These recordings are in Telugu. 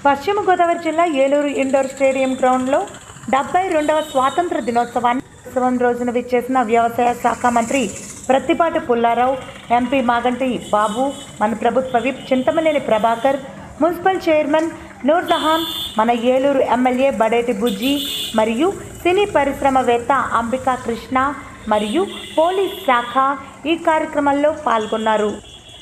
పశ్చిమ గోదావరి జిల్లా ఏలూరు ఇండోర్ స్టేడియం గ్రౌండ్లో డెబ్బై రెండవ స్వాతంత్ర దినోత్సవాన్ని ఉత్సవం రోజున విచ్చేసిన వ్యవసాయ శాఖ మంత్రి ప్రత్తిపాటి పుల్లారావు ఎంపీ మాగంటి బాబు మన ప్రభుత్వ whip Chintamaneni Prabhakar municipal chairman Noor Jahan మన ఏలూరు ఎమ్మెల్యే బడేటి బుజ్జి మరియు సినీ పరిశ్రమవేత్త అంబికా కృష్ణ మరియు పోలీస్ శాఖ ఈ కార్యక్రమంలో పాల్గొన్నారు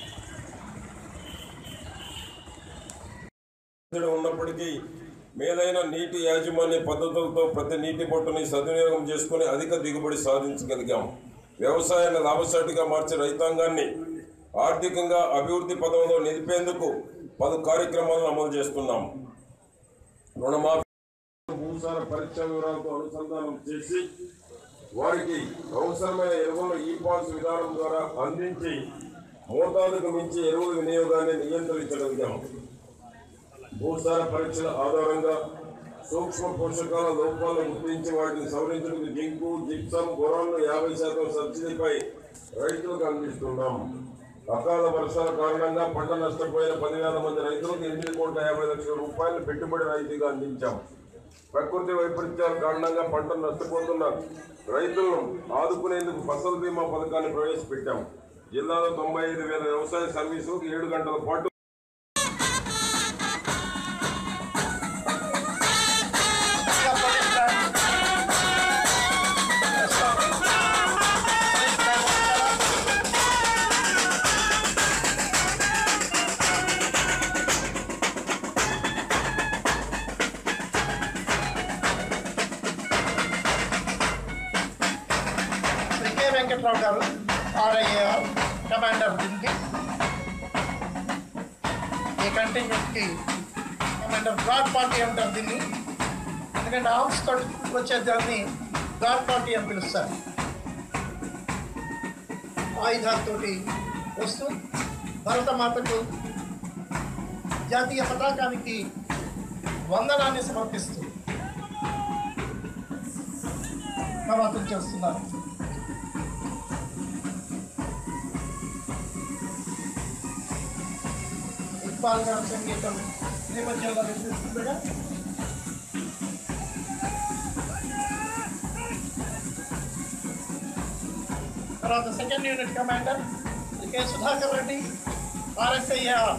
ఇక్కడ ఉన్నప్పటికీ మేలైన నీటి యాజమాన్య పద్ధతులతో ప్రతి నీటి బొట్టుని సద్వినియోగం చేసుకుని అధిక దిగుబడి సాధించగలిగాం వ్యవసాయాన్ని లాభసాటిగా మార్చే రైతాంగాన్ని ఆర్థికంగా అభివృద్ధి పదంలో నిలిపేందుకు పలు కార్యక్రమాలను అమలు చేస్తున్నాం రుణమాఫీ భూసార పరీక్ష వివరాలతో అనుసంధానం చేసి వారికి అవసరమైన ఎరువులను ఈ పాస్ విధానం ద్వారా అందించి మోతాదుకు మించి ఎరువుల వినియోగాన్ని నియంత్రించగలిగాం భూసార పరీక్షల ఆధారంగా సూక్ష్మ పోషకాల లోపాలను గుర్తించి వాటిని సవరించడానికి జింకు జిప్సం బొరాన్లు యాభై శాతం సబ్సిడీపై రైతులకు అందిస్తున్నాం అకాల వర్షాల కారణంగా పంట నష్టపోయిన పదివేల మంది రైతులకు ఎనిమిది కోట్ల యాభై లక్షల రూపాయలు పెట్టుబడి రాయితీగా అందించాం ప్రకృతి వైపరీత్యాల కారణంగా పంట నష్టపోతున్న రైతులను ఆదుకునేందుకు ఫసల్ బీమా పథకాన్ని ప్రవేశపెట్టాం జిల్లాలో తొంభై ఐదు వేల వ్యవసాయ సర్వీసులకు ఏడు గంటల పాటు శ్రీ కె వెంకట్రావు గారు ఆర్ఐఏఆర్ కమాండర్ దీనికి ఈ కంటింజెంట్కి కమాండర్ గాడ్ పార్టీ అంటారు దీన్ని ఎందుకంటే ఆర్మ్స్ తోటి వచ్చే దాన్ని గాడ్ పార్టీ అని పిలుస్తారు ఆయుధాలతోటి వస్తూ భరతమాతకు జాతీయ పతాకానికి వందనాన్ని సమర్పిస్తూ ప్రభాతం చేస్తున్నారు ఇక్బాల్ గారి సంగీతం నేపథ్యంలో వినిపిస్తుండగా తర్వాత second unit commander Shri K Sudhakar Reddy RSIR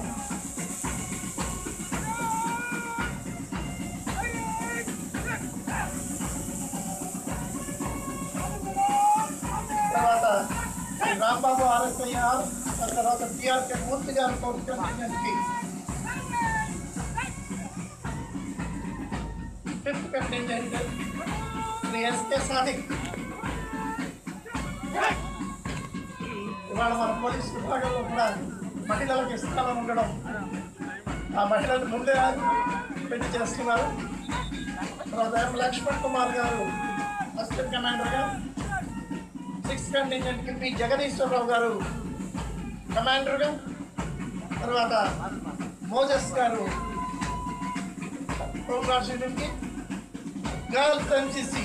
తర్వాత శ్రీ రాంబాబు ఆర్ఎస్ఐఆర్ ఆ తర్వాత టిఆర్కే మూర్తి గారు కంటిన్యూకి fifth contingent Shri SK Sadiq ఇవాళ మన పోలీస్ విభాగంలో కూడా మహిళలకు ఇస్తాలని ఉండడం ఆ మహిళలు ముందే పెళ్లి చేస్తున్నారు తర్వాత ఎం లక్ష్మణ్ కుమార్ గారు అసిస్టెంట్ కమాండర్గా సిక్స్ కంటింజెంట్కి పి జగదీశ్వరరావు గారు కమాండర్గా తర్వాత మోజస్ గారు హోంగార్డ్ యూనిట్కి గర్ల్స్ ఎన్సిసి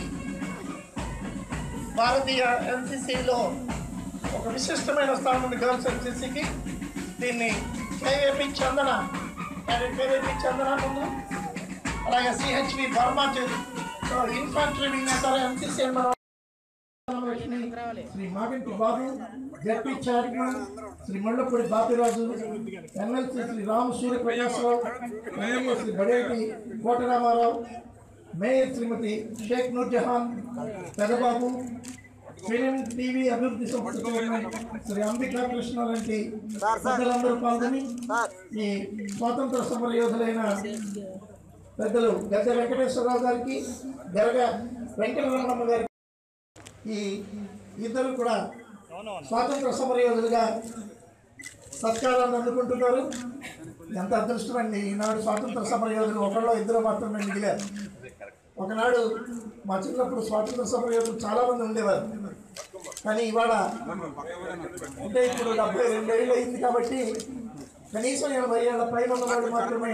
భారతీయ ఎన్సిసిలో ఒక విశిష్టమైన స్థానం ఉంది గర్ల్స్ ఎన్సిసికి దీన్ని కేఏపి చందన కేఏపి చందన ముందు అలాగే సిహెచ్వి వర్మ ఇన్ఫాంట్రీ వింగ్ అంటారు ఎన్సిసి అని మనం Lakshmi, Shri Maganti Babu ZP chairman Shri Mallapudi Bapiraju MLC Shri Rama Surya Prakashrao MLA Shri Badeti Kotaramarao mayor Shrimati Sheikh Noor Jahan Pedababu film TV అభివృద్ధి సంస్థ చైర్మన్ శ్రీ అంబికా కృష్ణ లాంటి పెద్దలందరూ పాల్గొని ఈ స్వాతంత్ర సమర యోధులైన పెద్దలు గద్దె వెంకటేశ్వరరావు గారికి గరగ వెంకటరమణమ్మ గారికి ఈ ఇద్దరు కూడా స్వాతంత్ర సమరయోధులుగా సత్కారాన్ని అందుకుంటున్నారు ఎంత అదృష్టం అండి ఈనాడు స్వాతంత్ర సమరయోధులు ఒకళ్ళు ఇద్దరు మాత్రమే మిగిలారు ఒకనాడు మా చిన్నప్పుడు స్వాతంత్ర సమరయోధులు చాలామంది ఉండేవారు కానీ ఇవాళ అంటే ఇప్పుడు డెబ్బై రెండు ఏళ్ళు అయింది కాబట్టి కనీసం ఎనభై ఏళ్ళ పైన ఉన్న వాళ్ళు మాత్రమే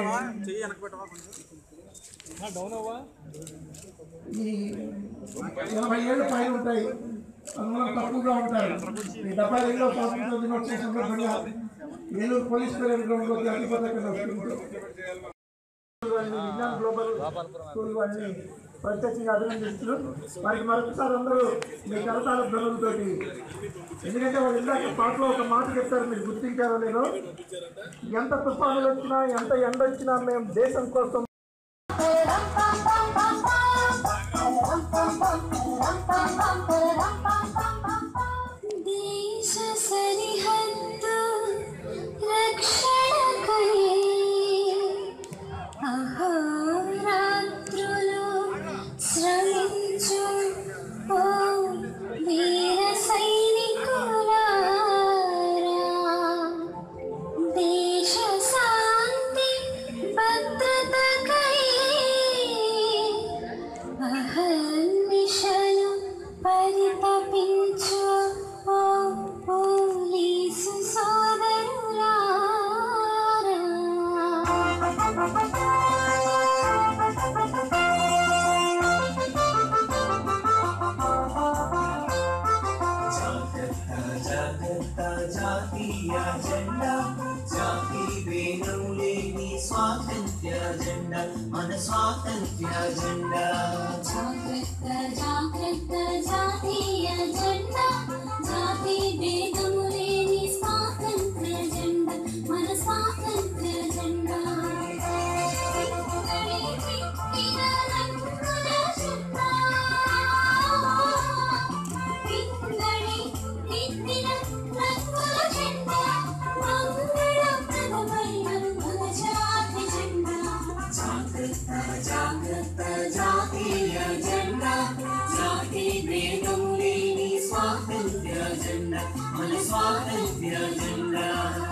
ఈ ఎనభై ఏళ్ళు పైన ఉంటాయి అందులో తక్కువగా ఉంటారు ఈ డెబ్బై రెండో స్వాతంత్ర దినోత్సవం సందర్భంగా ఏలూరు పోలీస్ పెరేడ్ గ్రౌండ్లోకి అతి పథకంగా వస్తుంది వాళ్ళని విజ్ఞాన్ గ్లోబల్ స్కూల్ వాళ్ళని ప్రత్యక్షంగా అభినందిస్తూ వారికి మరొకసారి అందరూ మీ కరతాల ధ్వనులతోటి ఎందుకంటే వాళ్ళు ఇందాక పాటలో ఒక మాట చెప్తారు మీరు గుర్తించారో లేదో ఎంత తుఫానులు వచ్చినా ఎంత ఎండ వచ్చినా మేము దేశం కోసం దేశ సరిహద్దు రక్షణకై అహోరాత్రులు శ్రమించు ఓ వీర సైనికులారా దేశ శాంతి భద్రతకై అహర్నిశలు పరితపించు ఓ పోలీసు జాగ్రత్త జాగ్రత్త జాతీయ జెండా జాతి భేదం లేని స్వాతంత్ర్య జెండా మన స్వాతంత్ర్య జెండా జాగ్రత్త జాగ్రత్త జాతీయ జెండా జాతి భేదము లేని స్వాతంత్ర్య జెండా మన స్వాతంత్ర్య జెండా పింగళి తిత్తిన రంగుల జెండా మంగళప్రదమైన మన జాతి జెండా జాగ్రత్త జాగ్రత్త జాతీయ జెండా జాతి భేదం లేని స్వాతంత్ర్య జెండా మన స్వాతంత్ర్య జెండా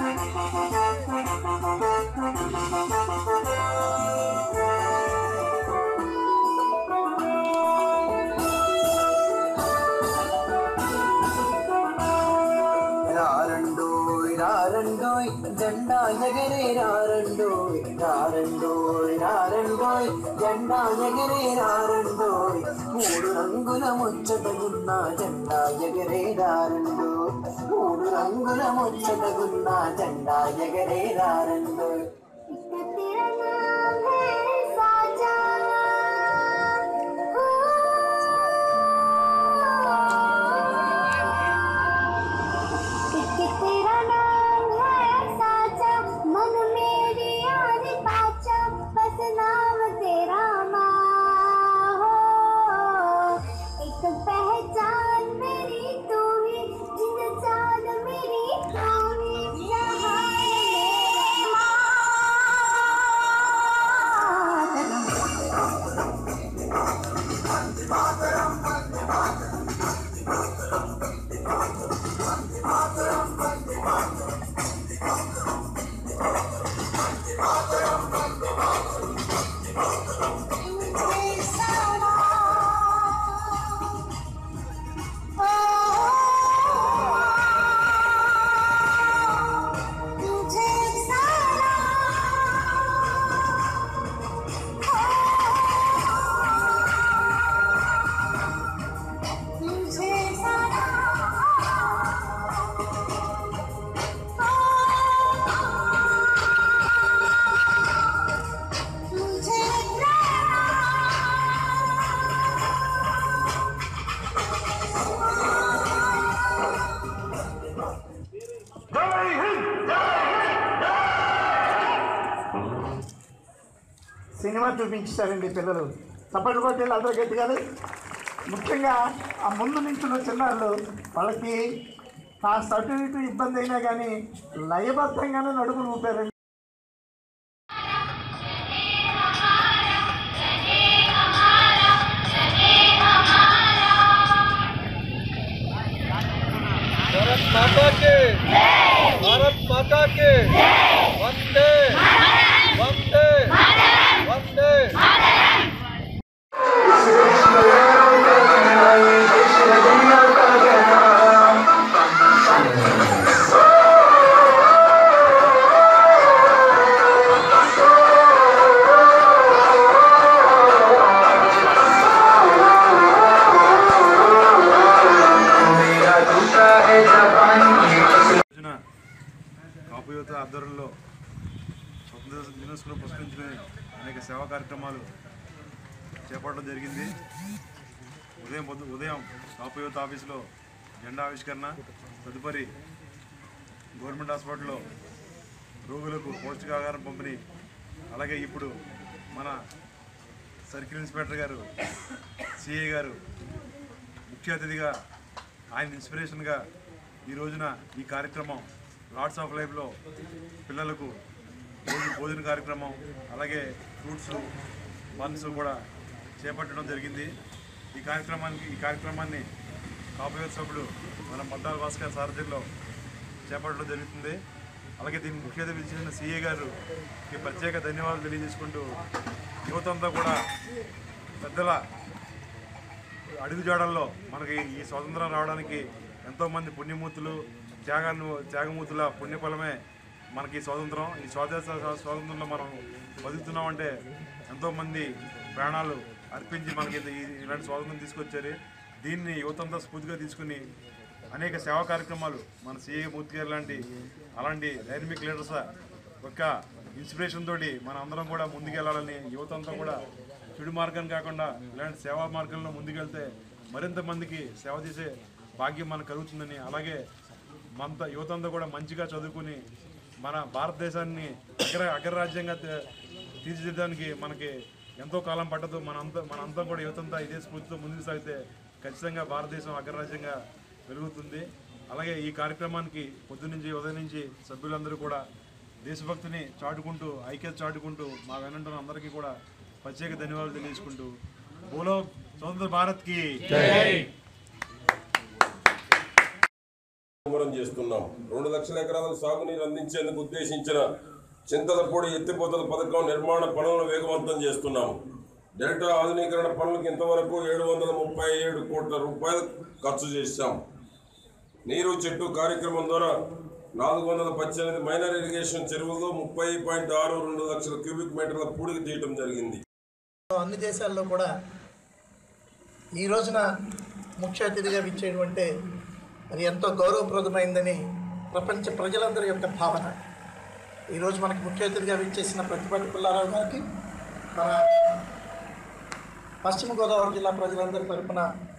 రారండోయ్ రారండోయ్ జెండా ఎగరే రారండోయ్ రారండోయ్ రారండోయ్ జెండా ఎగరే రారండోయ్ మూడు రంగుల ముచ్చటగున్న జెండా ఎగరే రారండోయ్ మూడు రంగుల ముచ్చటగున్న జెండా ఎగరే రారండోయ్ तेरा नाम है साजा कि तेरा नाम है साजा मन मेरी याद पाचा बस नाम तेरा माँ हो एक पहचान मेरी तू ही जिन चांद मेरी तू ही जहान मेरा माँ సినిమా చూపించారండి పిల్లలు చప్పట్లు కొట్టేళ్ళు అందరూ గట్టిగాలి ముఖ్యంగా ఆ ముందు నించున్న చిన్నాళ్ళు వాళ్ళకి కాస్త అటు ఇటు ఇబ్బంది అయినా కానీ లయబద్ధంగానే నడుములు ఊపారండి भारत माता के भारत माता के वंदे वंदे वंदे రోజున కాపు యువత ఆధ్వర్యంలో ఒక దినోత్సవం దినోత్సవం పురస్కరించుకుని అనేక సేవా కార్యక్రమాలు చేపట్టడం జరిగింది ఉదయం పొద్దు ఉదయం కాపు యువత ఆఫీసులో జెండా ఆవిష్కరణ తదుపరి గవర్నమెంట్ హాస్పిటల్లో రోగులకు పౌష్టికాహారం పంపిణీ అలాగే ఇప్పుడు మన సర్కిల్ ఇన్స్పెక్టర్ గారు సిఐ గారు ముఖ్య అతిథిగా ఆయన ఇన్స్పిరేషన్గా ఈ రోజున ఈ కార్యక్రమం లార్డ్స్ ఆఫ్ లైఫ్లో పిల్లలకు భోజన భోజన కార్యక్రమం అలాగే ఫ్రూట్స్ బన్స్ కూడా చేపట్టడం జరిగింది ఈ కార్యక్రమానికి ఈ కార్యక్రమాన్ని కాపువేర్ సభ్యుడు మన మద్దాల భాస్కర్ సారథ్యంలో చేపట్టడం జరుగుతుంది అలాగే దీనికి ముఖ్య అతిథి చేసిన సిఏ గారికి ప్రత్యేక ధన్యవాదాలు తెలియజేసుకుంటూ యువతంతా కూడా పెద్దల అడుగుజాడల్లో మనకి ఈ స్వాతంత్రం రావడానికి ఎంతోమంది పుణ్యమూర్తులు త్యాగాన్ని త్యాగమూర్తుల పుణ్యఫలమే మనకి ఈ స్వాతంత్రం ఈ స్వాతంత్ర స్వాతంత్రంలో మనం బతుకుతున్నామంటే ఎంతోమంది ప్రాణాలు అర్పించి మనకి ఇది- ఈ- ఇలాంటి స్వాతంత్రం తీసుకొచ్చారు దీన్ని యువతంతా స్ఫూర్తిగా తీసుకుని అనేక సేవా కార్యక్రమాలు మన సిఏ మూర్తి గారు లాంటి అలాంటి డైనమిక్ లీడర్స్ యొక్క ఇన్స్పిరేషన్ తోటి మన అందరం కూడా ముందుకెళ్ళాలని యువత అంతా కూడా చెడు మార్గం కాకుండా ఇలాంటి సేవా మార్గంలో ముందుకెళ్తే మరింత మందికి సేవ చేసే భాగ్యం మనకు కలుగుతుందని అలాగే మన యువత అంతా కూడా మంచిగా చదువుకుని మన భారతదేశాన్ని అగ్ర అగ్రరాజ్యంగా తీ- తీర్చిదిద్దడానికి మనకి ఎంతో కాలం పట్టదు మనంతా మనంతా కూడా యువతంతా ఇదే స్ఫూర్తితో ముందుకు సాగితే ఖచ్చితంగా భారతదేశం అగ్రరాజ్యంగా పెరుగుతుంది అలాగే ఈ కార్యక్రమానికి పొద్దునుంచి ఉదయం నుంచి సభ్యులందరూ కూడా దేశభక్తిని చాటుకుంటూ ఐక్యత చాటుకుంటూ మా వెనంటున్న అందరికీ కూడా ప్రత్యేక ధన్యవాదాలు తెలియజేసుకుంటూ బోలో స్వతంత్ర భారత్కి ముమ్మరం చేస్తున్నాం రెండు లక్షల ఎకరాలకు సాగునీరు అందించేందుకు ఉద్దేశించిన చింతలపూడి ఎత్తిపోతల పథకం నిర్మాణ పనులను వేగవంతం చేస్తున్నాం డెల్టా ఆధునీకరణ పనులకు ఇంతవరకు ఏడు వందల ముప్పై ఏడు కోట్ల రూపాయలు ఖర్చు చేశాం నీరు చెట్టు కార్యక్రమం ద్వారా నాలుగు వందల పద్దెనిమిది మైనర్ ఇరిగేషన్ చెరువుల్లో ముప్పై పాయింట్ ఆరు రెండు లక్షల క్యూబిక్ మీటర్ల పూడిక తీయటం జరిగింది అన్ని దేశాల్లో కూడా ఈ రోజున ముఖ్య అతిథిగా ఇచ్చేటువంటి మరి ఎంతో గౌరవప్రదమైందని ప్రపంచ ప్రజలందరి యొక్క భావన ఈరోజు మనకి ముఖ్య అతిథిగా విచ్చేసిన ప్రతిపాటి పుల్లారావు గారికి మన పశ్చిమ గోదావరి జిల్లా ప్రజలందరి తరపున